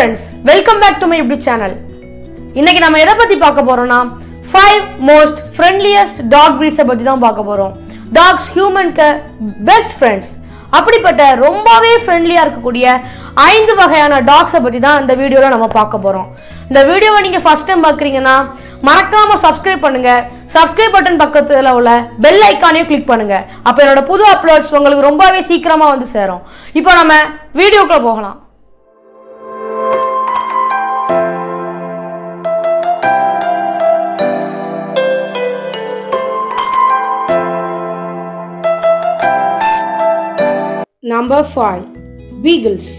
friends welcome back to my YouTube channel இன்னைக்கு நம்ம எதை பத்தி பார்க்க போறோம்னா ஃபைவ் மோஸ்ட் ஃப்ரெண்ட்லியஸ்ட் டாக் பிரீட்ஸை பத்தி தான் பார்க்க போறோம் டாக்ஸ் ஹியூமனுக்கு பெஸ்ட் ஃப்ரெண்ட்ஸ் அப்படிப்பட்ட ரொம்பவே ஃப்ரெண்ட்லியா இருக்கக்கூடிய ஐந்து வகையான டாக்ஸை பத்தி தான் இந்த வீடியோல நம்ம பார்க்க போறோம் இந்த வீடியோவை நீங்க ஃபர்ஸ்ட் டைம் பார்க்குறீங்கன்னா மறக்காம சப்ஸ்கிரைப் பண்ணுங்க சப்ஸ்கிரைப் பட்டன் பக்கத்துல உள்ள பெல் ஐக்கானையும் கிளிக் பண்ணுங்க அப்ப என்னோட புது அப்லோட்ஸ் உங்களுக்கு ரொம்பவே சீக்கிரமா வந்து சேரும் இப்போ நம்ம வீடியோக்குள்ள போகலாம் நம்பர் ஃபைவ் பீகிள்ஸ்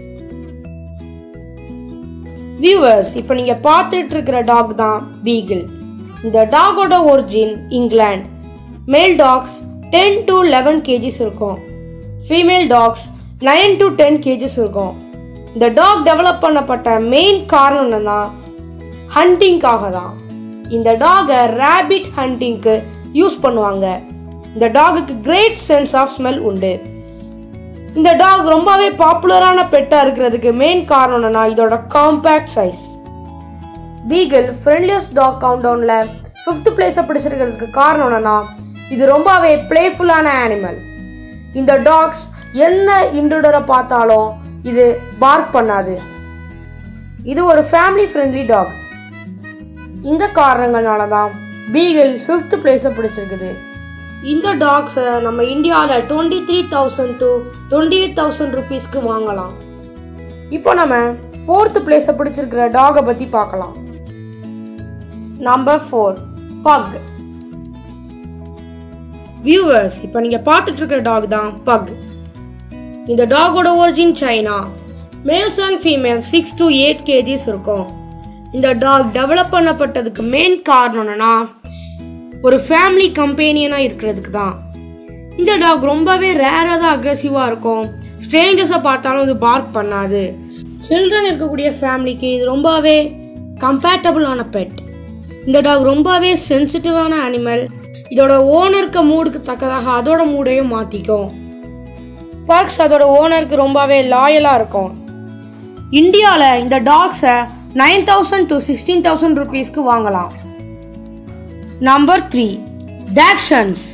வியூவர்ஸ் இப்போ நீங்கள் பார்த்துட்டு இருக்கிற டாக் தான் பீகிள் இந்த டாகோட origin England male dogs ten to eleven KGs இருக்கும் female dogs nine to ten KGs இருக்கும் இந்த டாக் டெவலப் பண்ணப்பட்ட மெயின் காரணம் என்னன்னா ஹண்டிங்காக தான் இந்த டாகை ரேபிட் ஹண்டிங்க்கு யூஸ் பண்ணுவாங்க இந்த டாகுக்கு கிரேட் சென்ஸ் ஆஃப் ஸ்மெல் உண்டு இந்த டாக் ரொம்பவே பாப்புலரான பெட்டாக இருக்கிறதுக்கு மெயின் காரணம் என்னன்னா இதோட compact size beagle friendliest dog கவுண்டவுனில் ஃபிஃப்த் பிளேஸை பிடிச்சிருக்கிறதுக்கு காரணம் என்னன்னா இது ரொம்பவே பிளேஃபுல்லான அனிமல் இந்த டாக்ஸ் என்ன இன்ட்ரூடரை பார்த்தாலும் இது பார்க் பண்ணாது இது ஒரு ஃபேமிலி ஃப்ரெண்ட்லி டாக் இந்த காரணங்களால தான் பீகிள் ஃபிஃப்த் பிளேஸை பிடிச்சிருக்குது இந்த டாக்ஸை நம்ம இந்தியாவில் twenty three thousand to twenty eight thousand ருபீஸ்க்கு வாங்கலாம் இப்போ நம்ம ஃபோர்த் பிளேஸை பிடிச்சிருக்கிற டாகை பற்றி பார்க்கலாம் நம்பர் ஃபோர் பக் வியூவர்ஸ் இப்போ நீங்கள் பார்த்துட்டு இருக்கிற டாக் தான் பக் இந்த டாகோட origin China males and female six to eight KGs இருக்கும் இந்த டாக் டெவலப் பண்ணப்பட்டதுக்கு மெயின் காரணம் என்னன்னா ஒரு ஃபேமிலி கம்பேனியனாக இருக்கிறதுக்கு தான் இந்த டாக் ரொம்பவே ரேராக தான் அக்ரெசிவாக இருக்கும் ஸ்ட்ரேஞ்சர்ஸை பார்த்தாலும் இது பார்க் பண்ணாது சில்ட்ரன் இருக்கக்கூடிய ஃபேமிலிக்கு இது ரொம்பவே கம்பேட்டபிளான பெட் இந்த டாக் ரொம்பவே சென்சிட்டிவான அனிமல் இதோட ஓனருக்கு மூடுக்கு தக்கதாக அதோட மூடையும் மாற்றிக்கும் பக்ஸ் அதோட ஓனருக்கு ரொம்பவே லாயலாக இருக்கும் இந்தியாவில் இந்த டாக்ஸை nine thousand to sixteen thousand ருபீஸ்க்கு வாங்கலாம் நம்பர் த்ரீ டாக்ஷன்ஸ்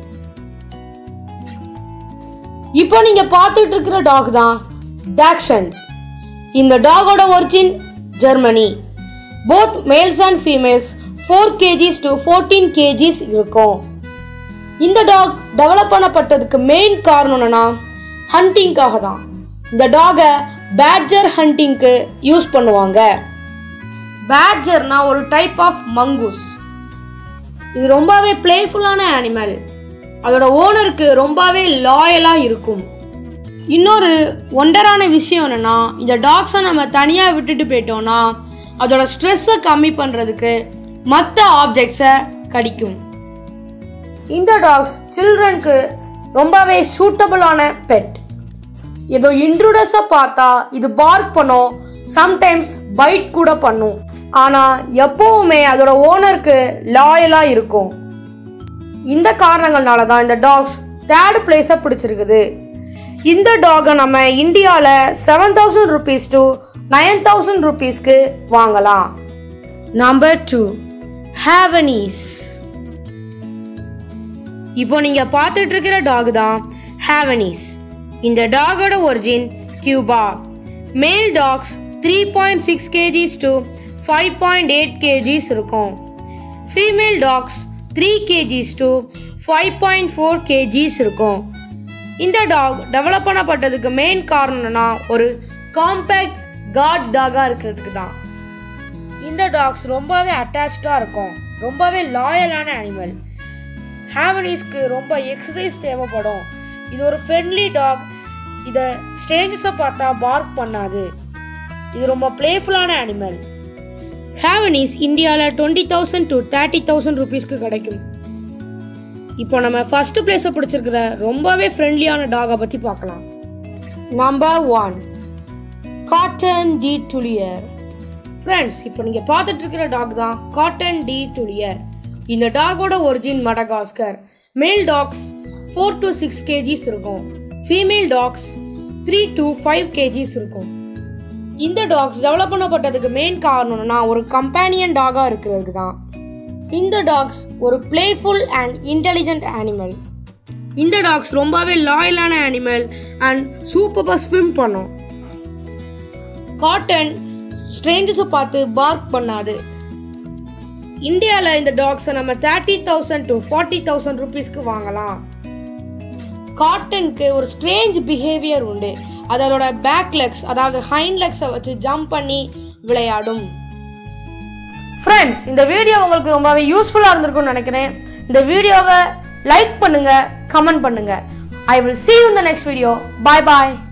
இப்போ நீங்க பார்த்துட்டு இருக்கிற டாக் தான் டாக்ஷன் இந்த டாகோட origin Germany both males and females four KGs to fourteen KGs இருக்கும் இந்த டாக் டெவலப் பண்ணப்பட்டதுக்கு மெயின் காரணம் என்னன்னா ஹண்டிங்காக தான் இந்த டாகை பேட்ஜர் ஹண்டிங்க்கு யூஸ் பண்ணுவாங்க பேட்ஜர்னா ஒரு டைப் ஆஃப் மங்கூஸ் இது ரொம்பவே பிளேஃபுல்லான அனிமல் அதோட ஓனருக்கு ரொம்பவே லாயலாக இருக்கும் இன்னொரு ஒண்டரான விஷயம் என்னென்னா இந்த டாக்ஸை நம்ம தனியாக விட்டுட்டு போயிட்டோம்னா அதோட ஸ்ட்ரெஸ்ஸை கம்மி பண்ணுறதுக்கு மற்ற ஆப்ஜெக்ட்ஸை கடிக்கும் இந்த டாக்ஸ் சில்ட்ரனுக்கு ரொம்பவே சூட்டபிளான பெட் ஏதோ இன்ட்ரூடர்ஸை பார்த்தா இது பார்க் பண்ணும் சம்டைம்ஸ் பைட் கூட பண்ணும் ஆனால் எப்பவுமே அதோட ஓனருக்கு லாயலாக இருக்கும் இந்த காரணங்கள்னால தான் இந்த டாக்ஸ் தேர்ட் பிளேஸை பிடிச்சிருக்குது இந்த டாகை நம்ம இந்தியாவில் seven thousand rupees to nine thousand ருபீஸ்க்கு வாங்கலாம் நம்பர் டூ ஹேவனீஸ் இப்போ நீங்கள் பார்த்துட்டு இருக்கிற டாக் தான் ஹேவனீஸ் இந்த டாகோட origin Cuba male dogs three point six KGs to five point eight KGs இருக்கும் female dogs three KGs to five point four KGs இருக்கும் இந்த டாக் டெவலப் பண்ணப்பட்டதுக்கு மெயின் காரணம்னா ஒரு காம்பேக்ட் காட் டாகாக இருக்கிறதுக்கு தான் இந்த டாக்ஸ் ரொம்பவே அட்டாச்சாக இருக்கும் ரொம்பவே லாயலான அனிமல் ஹேவனீஸ்க்கு ரொம்ப எக்ஸசைஸ் தேவைப்படும் இது ஒரு ஃப்ரெண்ட்லி டாக் இதை ஸ்டேஞ்சஸை பார்த்தா பார்க் பண்ணாது இது ரொம்ப பிளேஃபுல்லான அனிமல் ஹேவனீஸ் இந்தியாவில் twenty thousand to thirty thousand ருபீஸ்க்கு கிடைக்கும் இப்போ நம்ம ஃபர்ஸ்ட் பிளேஸை பிடிச்சிருக்கிற ரொம்பவே ஃப்ரெண்ட்லியான டாகை பற்றி பார்க்கலாம் number one Coton de Tulear friends இப்போ நீங்கள் பார்த்துட்டு இருக்கிற டாக் தான் காட்டன் டி டுலியர் இந்த டாகோட origin Madagascar male dogs four to six KGs இருக்கும் female dogs three to five KGs இருக்கும் இந்த டாக்ஸ் டெவலப் பண்ணப்பட்டதுக்கு மெயின் காரணம்னா ஒரு கம்பேனியன் டாகாக இருக்கிறதுக்கு தான் இந்த டாக்ஸ் ஒரு பிளேஃபுல் அண்ட் இன்டெலிஜென்ட் அனிமல் இந்த டாக்ஸ் ரொம்பவே லாயலான அனிமல் அண்ட் சூப்பராக ஸ்விம் பண்ணும் காட்டன் ஸ்ட்ரேஞ்சஸை பார்த்து பார்க் பண்ணாது இந்தியாவில் இந்த டாக்ஸை நம்ம thirty thousand to forty thousand ருபீஸ்க்கு வாங்கலாம் காட்டனுக்கு ஒரு ஸ்ட்ரேஞ்ச் பிஹேவியர் உண்டு அதோட பேக் லெக்ஸ் அதாவது ஹைண்ட் லெக்ஸை வச்சு ஜம்ப் பண்ணி விளையாடும் ஃப்ரெண்ட்ஸ் இந்த வீடியோ உங்களுக்கு ரொம்பவே யூஸ்ஃபுல்லாக இருந்திருக்கும்னு நினைக்கிறேன் இந்த வீடியோவை லைக் பண்ணுங்க கமெண்ட் பண்ணுங்க I will see you in the next video bye bye